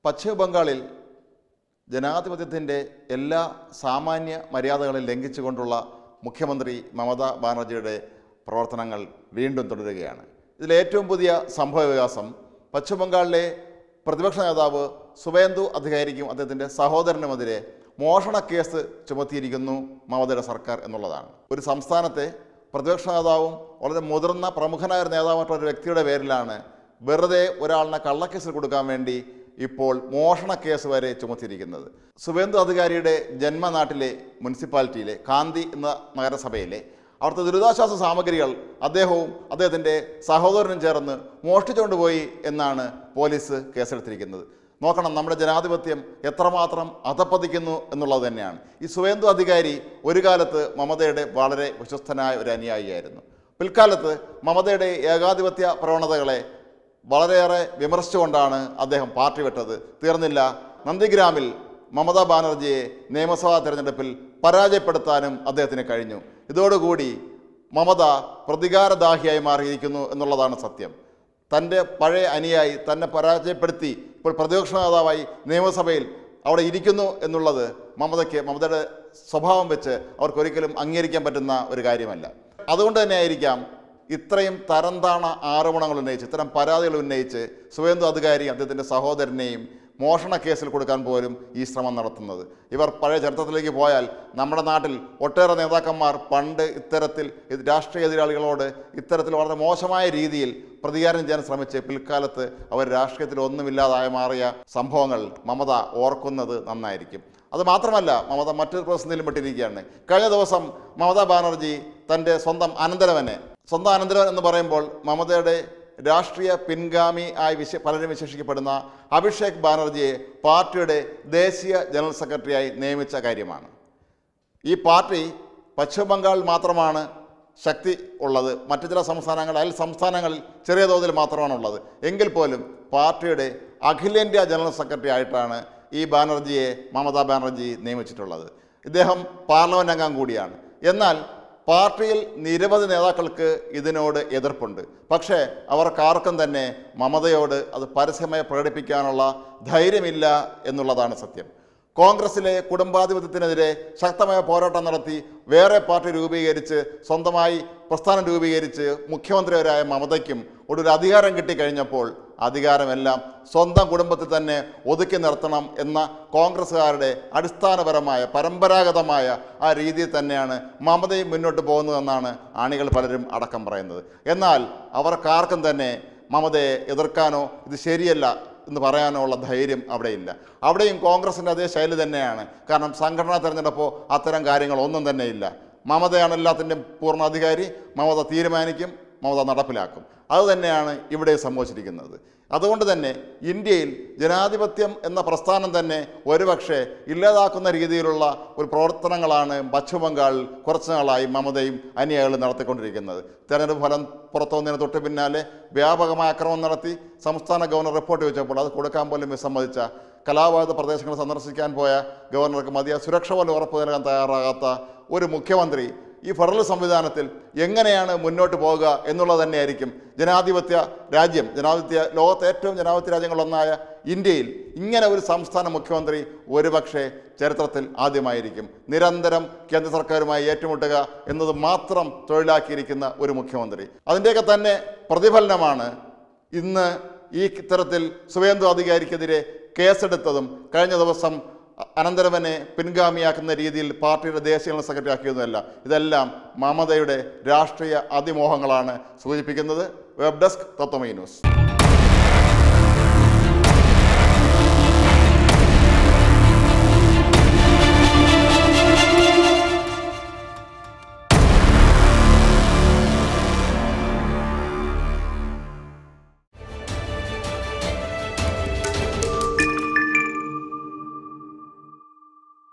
പശ്ചിമ ബംഗാളിൽ ജനാധിപത്യത്തിൻ്റെ എല്ലാ സാമാന്യ മര്യാദകളും ലംഘിച്ചുകൊണ്ടുള്ള മുഖ്യമന്ത്രി മമതാ ബാനർജിയുടെ പ്രവർത്തനങ്ങൾ വീണ്ടും തുടരുകയാണ് ഇതിൽ ഏറ്റവും പുതിയ സംഭവ വികാസം പശ്ചിമ ബംഗാളിലെ പ്രതിപക്ഷ നേതാവ് സുവേന്ദു അധികാരിക്കും അദ്ദേഹത്തിൻ്റെ സഹോദരനുമെതിരെ മോഷണ കേസ് ചുമത്തിയിരിക്കുന്നു മമതയുടെ സർക്കാർ എന്നുള്ളതാണ് ഒരു സംസ്ഥാനത്തെ പ്രതിപക്ഷ നേതാവും വളരെ മുതിർന്ന പ്രമുഖനായ ഒരു നേതാവായിട്ടുള്ള ഒരു വ്യക്തിയുടെ പേരിലാണ് വെറുതെ ഒരാളിനെ കള്ളക്കേസിൽ കൊടുക്കാൻ വേണ്ടി ഇപ്പോൾ മോഷണ കേസ് വരെ ചുമത്തിയിരിക്കുന്നത് സുവേന്ദു അധികാരിയുടെ ജന്മനാട്ടിലെ മുനിസിപ്പാലിറ്റിയിലെ കാന്തി എന്ന നഗരസഭയിലെ അവിടുത്തെ ദുരിതാശ്വാസ സാമഗ്രികൾ അദ്ദേഹവും അദ്ദേഹത്തിൻ്റെ സഹോദരനും ചേർന്ന് മോഷ്ടിച്ചുകൊണ്ട് പോയി എന്നാണ് പോലീസ് കേസെടുത്തിരിക്കുന്നത് നോക്കണം നമ്മുടെ ജനാധിപത്യം എത്രമാത്രം അധപ്പതിക്കുന്നു എന്നുള്ളത് തന്നെയാണ് ഈ സുവേന്ദു അധികാരി ഒരു കാലത്ത് മമതയുടെ വളരെ വിശ്വസ്തനായ ഒരു അനുയായിയായിരുന്നു പിൽക്കാലത്ത് മമതയുടെ ഏകാധിപത്യ പ്രവണതകളെ വളരെയേറെ വിമർശിച്ചുകൊണ്ടാണ് അദ്ദേഹം പാർട്ടി വിട്ടത് തീർന്നില്ല നന്ദിഗ്രാമിൽ മമതാ ബാനർജിയെ നിയമസഭാ തെരഞ്ഞെടുപ്പിൽ പരാജയപ്പെടുത്താനും അദ്ദേഹത്തിന് കഴിഞ്ഞു ഇതോടുകൂടി മമത പ്രതികാരദാഹിയായി മാറിയിരിക്കുന്നു എന്നുള്ളതാണ് സത്യം തൻ്റെ പഴയ അനുയായി തന്നെ പരാജയപ്പെടുത്തി ഇപ്പോൾ പ്രതിപക്ഷ നേതാവായി നിയമസഭയിൽ അവിടെ ഇരിക്കുന്നു എന്നുള്ളത് മമതയ്ക്ക് മമതയുടെ സ്വഭാവം വെച്ച് അവർക്കൊരിക്കലും അംഗീകരിക്കാൻ പറ്റുന്ന ഒരു കാര്യമല്ല അതുകൊണ്ട് തന്നെ ആയിരിക്കാം ഇത്രയും തരംതാണ ആരോപണങ്ങൾ ഉന്നയിച്ച് ഇത്തരം പരാതികൾ ഉന്നയിച്ച് സുവേന്ദു അധികാരി അദ്ദേഹത്തിൻ്റെ സഹോദരനെയും മോഷണ കേസിൽ കൊടുക്കാൻ പോലും ഈ ശ്രമം നടത്തുന്നത് ഇവർ പഴയ ചരിത്രത്തിലേക്ക് പോയാൽ നമ്മുടെ നാട്ടിൽ ഒട്ടേറെ നേതാക്കന്മാർ പണ്ട് ഇത്തരത്തിൽ ഇത് രാഷ്ട്രീയ എതിരാളികളോട് ഇത്തരത്തിൽ വളരെ മോശമായ രീതിയിൽ പ്രതികാരം ചെയ്യാൻ ശ്രമിച്ച് പിൽക്കാലത്ത് അവർ രാഷ്ട്രീയത്തിൽ ഒന്നുമില്ലാതായി മാറിയ സംഭവങ്ങൾ മമത ഓർക്കുന്നത് നന്നായിരിക്കും അത് മാത്രമല്ല മമത മറ്റൊരു പ്രതിസന്ധിയിലും പെട്ടിരിക്കുകയാണ് കഴിഞ്ഞ ദിവസം മമതാ ബാനർജി തൻ്റെ സ്വന്തം അനന്തരവനെ സ്വന്തം അനന്തരവൻ എന്ന് പറയുമ്പോൾ മമതയുടെ രാഷ്ട്രീയ പിൻഗാമി ആയി വിശ പലരും വിശേഷിക്കപ്പെടുന്ന അഭിഷേക് ബാനർജിയെ പാർട്ടിയുടെ ദേശീയ ജനറൽ സെക്രട്ടറിയായി നിയമിച്ച കാര്യമാണ് ഈ പാർട്ടി പശ്ചിമ ബംഗാൾ മാത്രമാണ് ശക്തി ഉള്ളത് മറ്റു ചില സംസ്ഥാനങ്ങൾ അയൽ സംസ്ഥാനങ്ങളിൽ ചെറിയ തോതിൽ മാത്രമാണ് ഉള്ളത് എങ്കിൽ പോലും പാർട്ടിയുടെ അഖിലേന്ത്യാ ജനറൽ സെക്രട്ടറി ആയിട്ടാണ് ഈ ബാനർജിയെ മമതാ ബാനർജി നിയമിച്ചിട്ടുള്ളത് ഇദ്ദേഹം പാർലമെന്റ് അംഗം കൂടിയാണ് എന്നാൽ പാർട്ടിയിൽ നിരവധി നേതാക്കൾക്ക് ഇതിനോട് എതിർപ്പുണ്ട് പക്ഷേ അവർക്കാർക്കും തന്നെ മമതയോട് അത് പരസ്യമായി പ്രകടിപ്പിക്കാനുള്ള ധൈര്യമില്ല എന്നുള്ളതാണ് സത്യം കോൺഗ്രസിലെ കുടുംബാധിപത്യത്തിനെതിരെ ശക്തമായ പോരാട്ടം നടത്തി വേറെ പാർട്ടി രൂപീകരിച്ച് സ്വന്തമായി പ്രസ്ഥാനം രൂപീകരിച്ച് മുഖ്യമന്ത്രിവരായ മമതയ്ക്കും ഒടുവിൽ അധികാരം കിട്ടിക്കഴിഞ്ഞപ്പോൾ അധികാരമെല്ലാം സ്വന്തം കുടുംബത്തിൽ തന്നെ ഒതുക്കി നിർത്തണം എന്ന കോൺഗ്രസ്സുകാരുടെ അടിസ്ഥാനപരമായ പരമ്പരാഗതമായ ആ രീതിയിൽ തന്നെയാണ് മമതയും മുന്നോട്ട് പോകുന്നതെന്നാണ് ആണികൾ പലരും അടക്കം പറയുന്നത് എന്നാൽ അവർക്കാർക്കും തന്നെ മമതയെ എതിർക്കാനോ ഇത് ശരിയല്ല എന്ന് പറയാനോ ഉള്ള ധൈര്യം അവിടെയില്ല അവിടെയും കോൺഗ്രസിൻ്റെ അതേ ശൈലി തന്നെയാണ് കാരണം സംഘടനാ തെരഞ്ഞെടുപ്പോ അത്തരം കാര്യങ്ങളൊന്നും തന്നെ ഇല്ല മമതയാണ് എല്ലാത്തിൻ്റെയും പൂർണ്ണാധികാരി മമത തീരുമാനിക്കും മമത നടപ്പിലാക്കും അതുതന്നെയാണ് ഇവിടെ സംഭവിച്ചിരിക്കുന്നത് അതുകൊണ്ട് തന്നെ ഇന്ത്യയിൽ ജനാധിപത്യം എന്ന പ്രസ്ഥാനം തന്നെ ഒരുപക്ഷെ ഇല്ലാതാക്കുന്ന രീതിയിലുള്ള ഒരു പ്രവർത്തനങ്ങളാണ് പശ്ചിമ ബംഗാളിൽ കുറച്ചു നാളായി മമതയും അനുയായികളും നടത്തിക്കൊണ്ടിരിക്കുന്നത് തെരഞ്ഞെടുപ്പ് ഫലം പുറത്തു വന്നതിന് തൊട്ട് പിന്നാലെ വ്യാപകമായ അക്രമം നടത്തി സംസ്ഥാന ഗവർണർ റിപ്പോർട്ട് വെച്ചപ്പോൾ അത് കൊടുക്കാൻ പോലും വിസമ്മതിച്ച കലാബാധിത പ്രദേശങ്ങൾ സന്ദർശിക്കാൻ പോയ ഗവർണർക്ക് മതിയായ സുരക്ഷ പോലും ഉറപ്പു നൽകാൻ തയ്യാറാകാത്ത ഒരു മുഖ്യമന്ത്രി ഈ ഫെഡറൽ സംവിധാനത്തിൽ എങ്ങനെയാണ് മുന്നോട്ട് പോകുക എന്നുള്ളത് തന്നെയായിരിക്കും ജനാധിപത്യ രാജ്യം ജനാധിപത്യ ലോകത്തെ ഏറ്റവും ജനാധിപത്യ രാജ്യങ്ങളൊന്നായ ഇന്ത്യയിൽ ഇങ്ങനെ ഒരു സംസ്ഥാന മുഖ്യമന്ത്രി ഒരുപക്ഷെ ചരിത്രത്തിൽ ആദ്യമായിരിക്കും നിരന്തരം കേന്ദ്ര സർക്കാരുമായി ഏറ്റുമുട്ടുക എന്നത് മാത്രം തൊഴിലാക്കിയിരിക്കുന്ന ഒരു മുഖ്യമന്ത്രി അതിൻ്റെയൊക്കെ തന്നെ പ്രതിഫലനമാണ് ഇന്ന് ഈ ഇത്തരത്തിൽ സുവേന്ദു അധികാരിക്കെതിരെ കേസെടുത്തതും കഴിഞ്ഞ ദിവസം അനന്തരവനെ പിൻഗാമിയാക്കുന്ന രീതിയിൽ പാർട്ടിയുടെ ദേശീയ ജനറൽ സെക്രട്ടറി ആക്കിയതുമല്ല ഇതെല്ലാം മമതയുടെ രാഷ്ട്രീയ അതിമോഹങ്ങളാണ് സൂചിപ്പിക്കുന്നത് വെബ് ഡെസ്ക് തത്വമൈ ന്യൂസ്